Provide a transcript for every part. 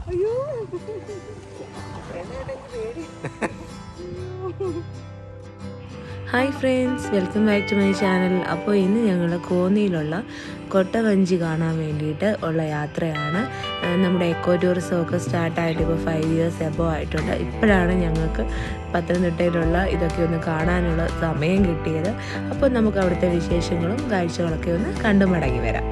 അയ്യോ എന്നെ എനിക്ക് പേടി hi friends welcome back to my channel അപ്പോൾ ഇന്ന് ഞങ്ങൾ കോന്നിയിലുള്ള കൊട്ടവഞ്ചി കാണാൻ വേണ്ടിയിട്ട് ഉള്ള യാത്രയാണ് ആ, നമ്മുടെ എക്കോ ടൂറിസം ഒക്കെ സ്റ്റാർട്ടായിട്ട് ഇപ്പോൾ ഫൈവ് ഇയേഴ്സ് എബോ ആയിട്ടുണ്ട് ഇപ്പോഴാണ് ഞങ്ങൾക്ക് പത്തനംതിട്ടയിലുള്ള ഇതൊക്കെ ഒന്ന് കാണാനുള്ള സമയം കിട്ടിയത് അപ്പോൾ നമുക്ക് അവിടുത്തെ വിശേഷങ്ങളും കാഴ്ചകളൊക്കെ ഒന്ന് കണ്ടു മടങ്ങി വരാം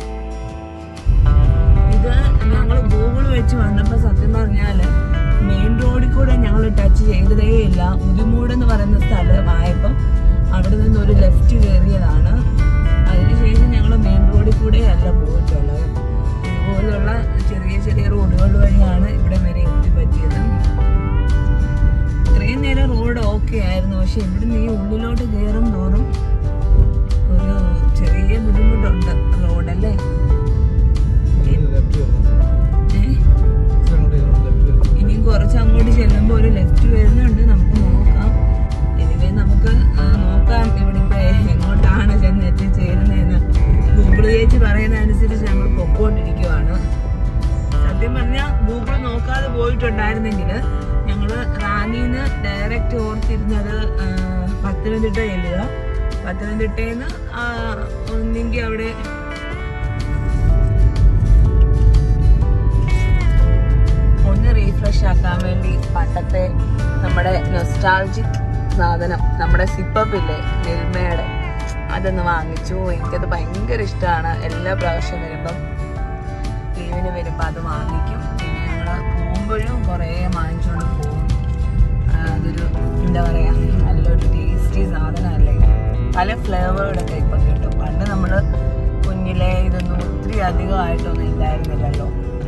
ഇത് ഞങ്ങൾ ഗൂഗിൾ വെച്ച് വന്നപ്പോൾ സത്യം പറഞ്ഞാൽ മെയിൻ റോഡിൽ കൂടെ ഞങ്ങൾ ടച്ച് ചെയ്തതേ ഇല്ല ഉദിമൂട് എന്ന് പറയുന്ന സ്ഥലമായപ്പം അവിടെ നിന്ന് ഒരു ലെഫ്റ്റ് കയറിയതാണ് അതിനുശേഷം ഞങ്ങൾ മെയിൻ റോഡിൽ കൂടെ അല്ല പോയിട്ടുള്ളത് ഇതുപോലുള്ള ചെറിയ ചെറിയ റോഡുകൾ വഴിയാണ് ഇവിടെ വരെ എത്തി പറ്റിയത് ഇത്രയും നേരം റോഡ് ഓക്കെ ആയിരുന്നു പക്ഷെ ഇവിടുന്ന് ഈ ഉള്ളിലോട്ട് കയറും തോറും ഒരു ചെറിയ ബുദ്ധിമുട്ടുണ്ട് റോഡല്ലേ ഏഹ് ഇനിയും കുറച്ച് അങ്ങോട്ട് ചെല്ലുമ്പോൾ ഒരു ലെഫ്റ്റ് വരുന്നുണ്ട് നമുക്ക് നോക്കാം എനിവേ നമുക്ക് ആ, നോക്കാം ഇവിടെ ഇപ്പൊ എങ്ങോട്ടാണ് ചെന്ന് എത്തിച്ചേരുന്നതെന്ന് ഗൂഗിൾ ചേച്ചി പറയുന്ന അനുസരിച്ച് ഞങ്ങൾ പൊക്കോണ്ടിരിക്കുവാണ് സത്യം പറഞ്ഞാൽ ഗൂഗിൾ നോക്കാതെ പോയിട്ടുണ്ടായിരുന്നെങ്കിൽ ഞങ്ങൾ റാന്നിന്ന് ഡയറക്റ്റ് ഓർത്തിരുന്നത് ആ, പത്തനംതിട്ട ചെല്ലുക പത്തനംതിട്ടയിൽ നിന്ന് ഒന്നെങ്കിൽ അവിടെ ഒന്ന് റീഫ്രഷ് ആക്കാൻ വേണ്ടി പണ്ടത്തെ നമ്മുടെ നൊസ്റ്റാൾജിക് സാധനം നമ്മുടെ സിപ്പപ്പില്ലേ മിൽമയുടെ അതൊന്ന് വാങ്ങിച്ചു എനിക്കത് ഭയങ്കര ഇഷ്ടമാണ് എല്ലാ പ്രാവശ്യം വരുമ്പം ലീവിന് വരുമ്പോൾ അത് വാങ്ങിക്കും പിന്നെ ഞങ്ങൾ പോകുമ്പോഴും കുറേ വാങ്ങിച്ചുകൊണ്ട് പോകും ആ, അതൊരു എന്താ പറയുക നല്ലൊരു ടേസ്റ്റി സാധനമല്ലേ പല ഫ്ലേവേർഡൊക്കെ ഇപ്പം കിട്ടും പണ്ട് നമ്മൾ കുഞ്ഞിലെ ഇതൊന്നും ഒത്തിരി അധികമായിട്ടൊന്നും ഇല്ലായിരുന്നില്ലല്ലോ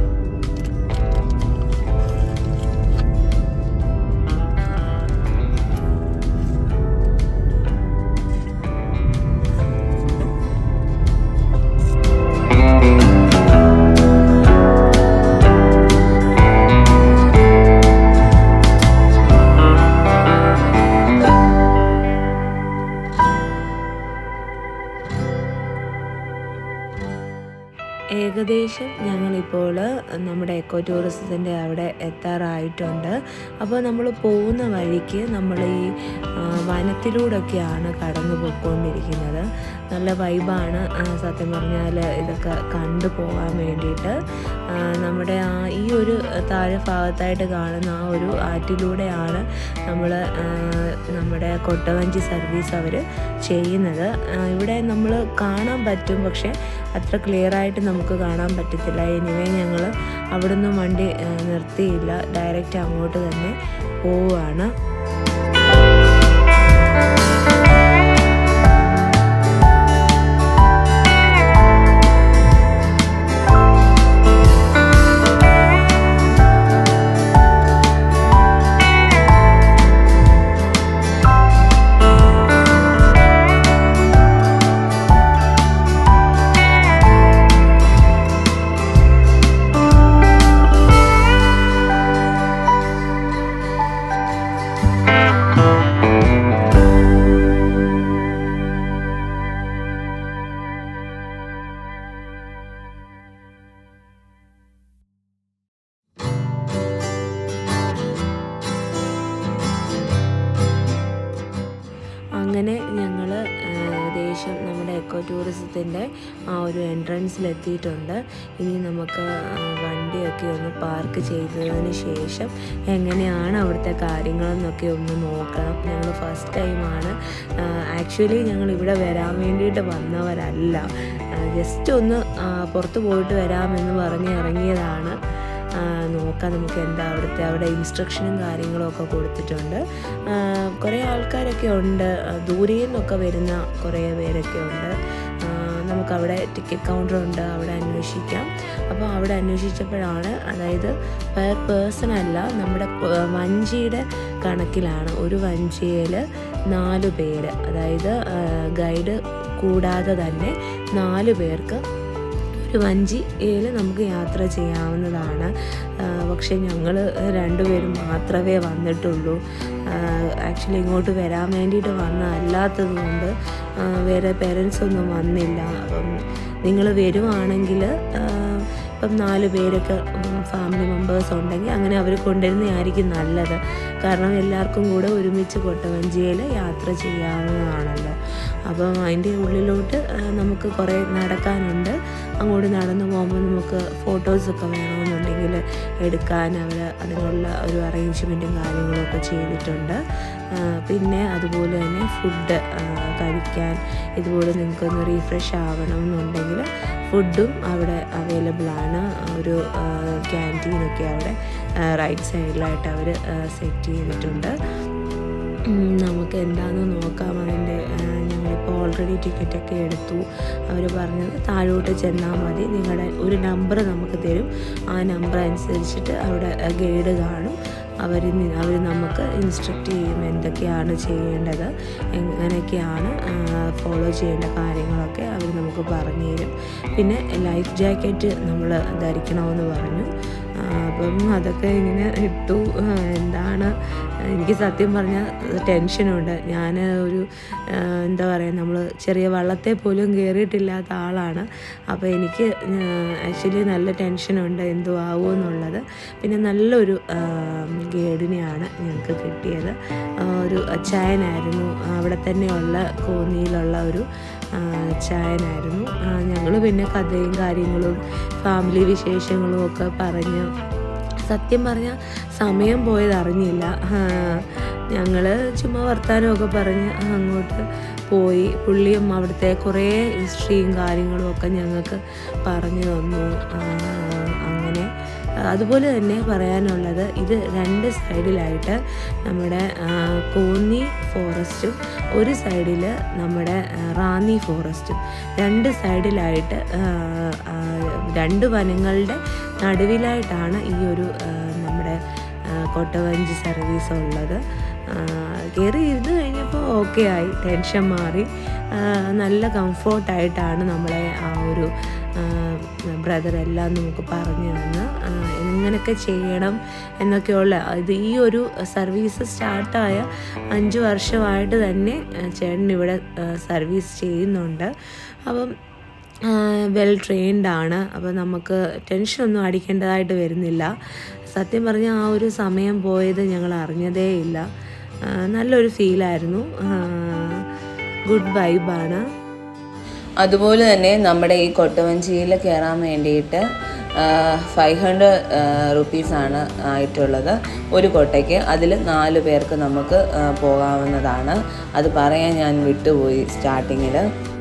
ഏകദേശം ഞങ്ങളിപ്പോൾ നമ്മുടെ എക്കോ ടൂറിസത്തിൻ്റെ അവിടെ എത്താറായിട്ടുണ്ട് അപ്പോൾ നമ്മൾ പോകുന്ന വഴിക്ക് നമ്മൾ ഈ ആ, വനത്തിലൂടെയൊക്കെയാണ് കടന്നു പോയിക്കൊണ്ടിരിക്കുന്നത് നല്ല വൈബാണ് ആ, സത്യം പറഞ്ഞാൽ ഇതൊക്കെ കണ്ടു പോകാൻ വേണ്ടിയിട്ട് ആ, നമ്മുടെ ആ ഈ ഒരു താഴെ ഭാഗത്തായിട്ട് കാണുന്ന ആ ഒരു ആറ്റിലൂടെയാണ് നമ്മൾ നമ്മുടെ കൊട്ടവഞ്ചി സർവീസ് അവർ ചെയ്യുന്നത് ആ, ഇവിടെ നമ്മൾ കാണാൻ പറ്റും പക്ഷേ അത്ര ക്ലിയർ ആയിട്ട് നമുക്ക് കാണാൻ പറ്റത്തില്ല എനിവേ ഞങ്ങൾ അവിടെ നിന്നും വണ്ടി ആ, നിർത്തിയില്ല ഡയറക്റ്റ് അങ്ങോട്ട് തന്നെ പോവുകയാണ് അങ്ങനെ ഞങ്ങൾ ഏകദേശം നമ്മുടെ എക്കോ ടൂറിസത്തിൻ്റെ ആ ഒരു എൻട്രൻസിലെത്തിയിട്ടുണ്ട് ഇനി നമുക്ക് ആ, വണ്ടിയൊക്കെ ഒന്ന് പാർക്ക് ചെയ്തതിന് ശേഷം എങ്ങനെയാണ് അവിടുത്തെ കാര്യങ്ങളെന്നൊക്കെ ഒന്ന് നോക്കണം ഞങ്ങൾ ഫസ്റ്റ് ടൈമാണ് ആക്ച്വലി ഞങ്ങൾ ഇവിടെ വരാൻ വേണ്ടിയിട്ട് വന്നവരല്ല ജസ്റ്റ് ഒന്ന് ആ, പുറത്ത് പോയിട്ട് വരാമെന്ന് പറഞ്ഞ് ഇറങ്ങിയതാണ് ആ, നോക്കാം നമുക്ക് എന്താ അവിടുത്തെ അവിടെ ഇൻസ്ട്രക്ഷനും കാര്യങ്ങളും ഒക്കെ കൊടുത്തിട്ടുണ്ട് ആ, കുറേ ആൾക്കാരൊക്കെ ഉണ്ട് ആ, ദൂരെ നിന്നൊക്കെ വരുന്ന കുറേ പേരൊക്കെ ഉണ്ട് ആ, നമുക്കവിടെ ടിക്കറ്റ് കൗണ്ടർ ഉണ്ട് അവിടെ അന്വേഷിക്കാം അപ്പോൾ അവിടെ അന്വേഷിച്ചപ്പോഴാണ് അതായത് പെർ പേഴ്സൺ അല്ല നമ്മുടെ പ- വഞ്ചിയുടെ കണക്കിലാണ് ഒരു വഞ്ചിയിൽ നാല് പേര് അതായത് ഗൈഡ് കൂടാതെ തന്നെ നാല് പേർക്ക് ഒരു വഞ്ചിയിൽ നമുക്ക് യാത്ര ചെയ്യാവുന്നതാണ് ആ, പക്ഷേ ഞങ്ങൾ രണ്ടുപേരും മാത്രമേ വന്നിട്ടുള്ളൂ ആക്ച്വലി ഇങ്ങോട്ട് വരാൻ വേണ്ടിയിട്ട് വന്ന അല്ലാത്തത് കൊണ്ട് ആ, വേറെ പേരൻസ് ഒന്നും വന്നില്ല അപ്പം നിങ്ങൾ വരുവാണെങ്കിൽ ഇപ്പം നാല് പേരൊക്കെ ഫാമിലി മെമ്പേഴ്സ് ഉണ്ടെങ്കിൽ അങ്ങനെ അവർ കൊണ്ടുവരുന്നതായിരിക്കും നല്ലത് കാരണം എല്ലാവർക്കും കൂടെ ഒരുമിച്ച് കൊട്ടവഞ്ചിയിൽ യാത്ര ചെയ്യാവുന്നതാണല്ലോ അപ്പം അതിൻ്റെ ഉള്ളിലോട്ട് ആ, നമുക്ക് കുറേ നടക്കാനുണ്ട് അങ്ങോട്ട് നടന്നു പോകുമ്പോൾ നമുക്ക് ഫോട്ടോസൊക്കെ വേണമെന്നുണ്ടെങ്കിൽ എടുക്കാൻ അവർ അതിനുള്ള ഒരു അറേഞ്ച്മെൻറ്റും കാര്യങ്ങളൊക്കെ ചെയ്തിട്ടുണ്ട് ആ, പിന്നെ അതുപോലെ തന്നെ ഫുഡ് കഴിക്കാൻ ഇതുപോലെ നിങ്ങൾക്കൊന്ന് റീഫ്രഷ് ആവണം എന്നുണ്ടെങ്കിൽ ഫുഡും അവിടെ അവൈലബിൾ ആണ് ഒരു ക്യാൻറ്റീനൊക്കെ അവിടെ റൈറ്റ് സൈഡിലായിട്ട് അവർ സെറ്റ് ചെയ്തിട്ടുണ്ട് ഉം, നമുക്ക് എന്താണെന്ന് നോക്കാം അതിൻ്റെ ഞങ്ങളിപ്പോൾ ഓൾറെഡി ടിക്കറ്റൊക്കെ എടുത്തു അവർ പറഞ്ഞത് താഴോട്ട് ചെന്നാൽ മതി നിങ്ങളുടെ ഒരു നമ്പർ നമുക്ക് തരും ആ നമ്പർ അനുസരിച്ചിട്ട് അവിടെ ഗൈഡ് കാണും അവർ അവർ നമുക്ക് ഇൻസ്ട്രക്റ്റ് ചെയ്യും എന്തൊക്കെയാണ് ചെയ്യേണ്ടത് എങ്ങനെയൊക്കെയാണ് ഫോളോ ചെയ്യേണ്ട കാര്യങ്ങളൊക്കെ അവർ നമുക്ക് പറഞ്ഞു തരും പിന്നെ ലൈഫ് ജാക്കറ്റ് നമ്മൾ ധരിക്കണമെന്ന് പറഞ്ഞു ആ, അപ്പം അതൊക്കെ ഇങ്ങനെ ഇട്ടു ആ, എന്താണ് എനിക്ക് സത്യം പറഞ്ഞാൽ ടെൻഷനുണ്ട് ഞാൻ ഒരു ആ, എന്താ പറയുക നമ്മൾ ചെറിയ വള്ളത്തെ പോലും കയറിയിട്ടില്ലാത്ത ആളാണ് അപ്പോൾ എനിക്ക് ആക്ച്വലി നല്ല ടെൻഷനുണ്ട് എന്തോ ആവുമോ എന്നുള്ളത് പിന്നെ നല്ലൊരു ഗൈഡിനെയാണ് ഞങ്ങൾക്ക് കിട്ടിയത് ആ, ഒരു ചായനായിരുന്നു അവിടെ തന്നെയുള്ള കോന്നിയിലുള്ള ഒരു ആ, ചായനായിരുന്നു ഞങ്ങൾ പിന്നെ കഥയും കാര്യങ്ങളും ഫാമിലി വിശേഷങ്ങളും ഒക്കെ പറഞ്ഞ് സത്യം പറഞ്ഞാൽ സമയം പോയത് അറിഞ്ഞില്ല ഞങ്ങൾ ചുമ്മാ വർത്തമാനമൊക്കെ പറഞ്ഞ് അങ്ങോട്ട് പോയി പുള്ളിയും അവിടുത്തെ കുറേ ഹിസ്റ്ററിയും കാര്യങ്ങളും ഒക്കെ ഞങ്ങൾക്ക് പറഞ്ഞു തന്നു ആ, അങ്ങനെ അതുപോലെ തന്നെ പറയാനുള്ളത് ഇത് രണ്ട് സൈഡിലായിട്ട് നമ്മുടെ ആ, കോന്നി ഫോറസ്റ്റും ഒരു സൈഡിൽ നമ്മുടെ ആ, റാന്നി ഫോറസ്റ്റും രണ്ട് സൈഡിലായിട്ട് ആ, ആ, രണ്ട് വനങ്ങളുടെ നടുവിലായിട്ടാണ് ഈ ഒരു ആ, നമ്മുടെ ആ, കൊട്ടവഞ്ചി സർവീസ് ഉള്ളത് കയറി ഇരുന്ന് കഴിഞ്ഞപ്പോൾ ഓക്കെ ആയി ടെൻഷൻ മാറി ആ, നല്ല കംഫോർട്ടായിട്ടാണ് നമ്മളെ ആ ഒരു ബ്രദർ എല്ലാം നമുക്ക് പറഞ്ഞു തന്ന് ആ, എങ്ങനെയൊക്കെ ചെയ്യണം എന്നൊക്കെയുള്ള ഇത് ഈ ഒരു സർവീസ് സ്റ്റാർട്ടായ അഞ്ച് വർഷമായിട്ട് തന്നെ ആ, ചേട്ടൻ ഇവിടെ സർവീസ് ചെയ്യുന്നുണ്ട് അപ്പം വെൽ ട്രെയിൻഡ് ആണ് അപ്പോൾ നമുക്ക് ടെൻഷനൊന്നും അടിക്കേണ്ടതായിട്ട് വരുന്നില്ല സത്യം പറഞ്ഞാൽ ആ ഒരു സമയം പോയത് ഞങ്ങൾ അറിഞ്ഞതേ ഇല്ല ആ, നല്ലൊരു ഫീലായിരുന്നു ഗുഡ് വൈബാണ് അതുപോലെ തന്നെ നമ്മുടെ ഈ കൊട്ടവഞ്ചിയിൽ കയറാൻ വേണ്ടിയിട്ട് ഫൈവ് ഹൺഡ്രഡ് റുപ്പീസാണ് ആയിട്ടുള്ളത് ഒരു കൊട്ടയ്ക്ക് അതിൽ നാല് പേർക്ക് നമുക്ക് ആ, പോകാവുന്നതാണ് അത് പറയാൻ ഞാൻ വിട്ടുപോയി സ്റ്റാർട്ടിങ്ങിൽ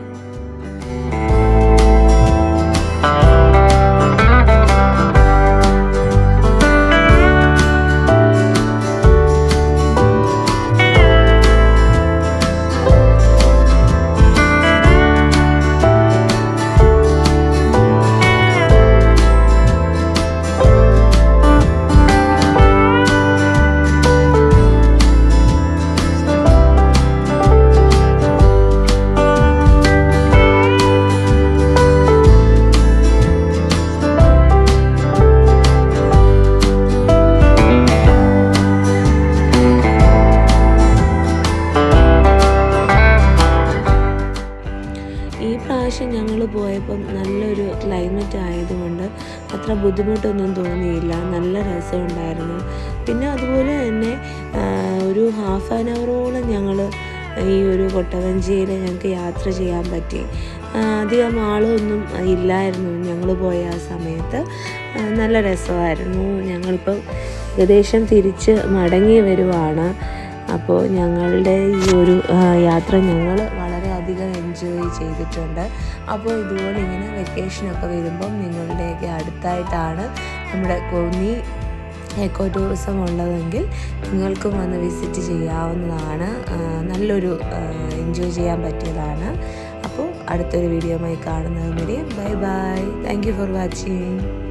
ഈ പ്രാവശ്യം ഞങ്ങൾ പോയപ്പം നല്ലൊരു ക്ലൈമറ്റ് ആയതുകൊണ്ട് അത്ര ബുദ്ധിമുട്ടൊന്നും തോന്നിയില്ല നല്ല രസമുണ്ടായിരുന്നു പിന്നെ അതുപോലെ തന്നെ ആ, ഒരു ഹാഫ് ആൻ അവറോളം ഞങ്ങൾ ഈ ഒരു കൊട്ടവഞ്ചിയിൽ ഞങ്ങൾക്ക് യാത്ര ചെയ്യാൻ പറ്റി ആ, അധികം ആളൊന്നും ഇല്ലായിരുന്നു ഞങ്ങൾ പോയ ആ സമയത്ത് ആ, നല്ല രസമായിരുന്നു ഞങ്ങളിപ്പോൾ ഏകദേശം തിരിച്ച് മടങ്ങി വരുവാണ് അപ്പോൾ ഞങ്ങളുടെ ഈ ഒരു ആ, യാത്ര ഞങ്ങൾ വളരെയധികം എൻജോയ് ചെയ്തിട്ടുണ്ട് അപ്പോൾ ഇതുപോലെ ഇങ്ങനെ വെക്കേഷനൊക്കെ വരുമ്പം നിങ്ങളുടെയൊക്കെ അടുത്തായിട്ടാണ് നമ്മുടെ കോന്നി എക്കോ ടൂറിസം ഉള്ളതെങ്കിൽ നിങ്ങൾക്കും വന്ന് വിസിറ്റ് ചെയ്യാവുന്നതാണ് ആ, നല്ലൊരു എൻജോയ് ചെയ്യാൻ പറ്റിയതാണ് അപ്പോൾ അടുത്തൊരു വീഡിയോയുമായി കാണുന്നത് വരെ bye bye thank you for watching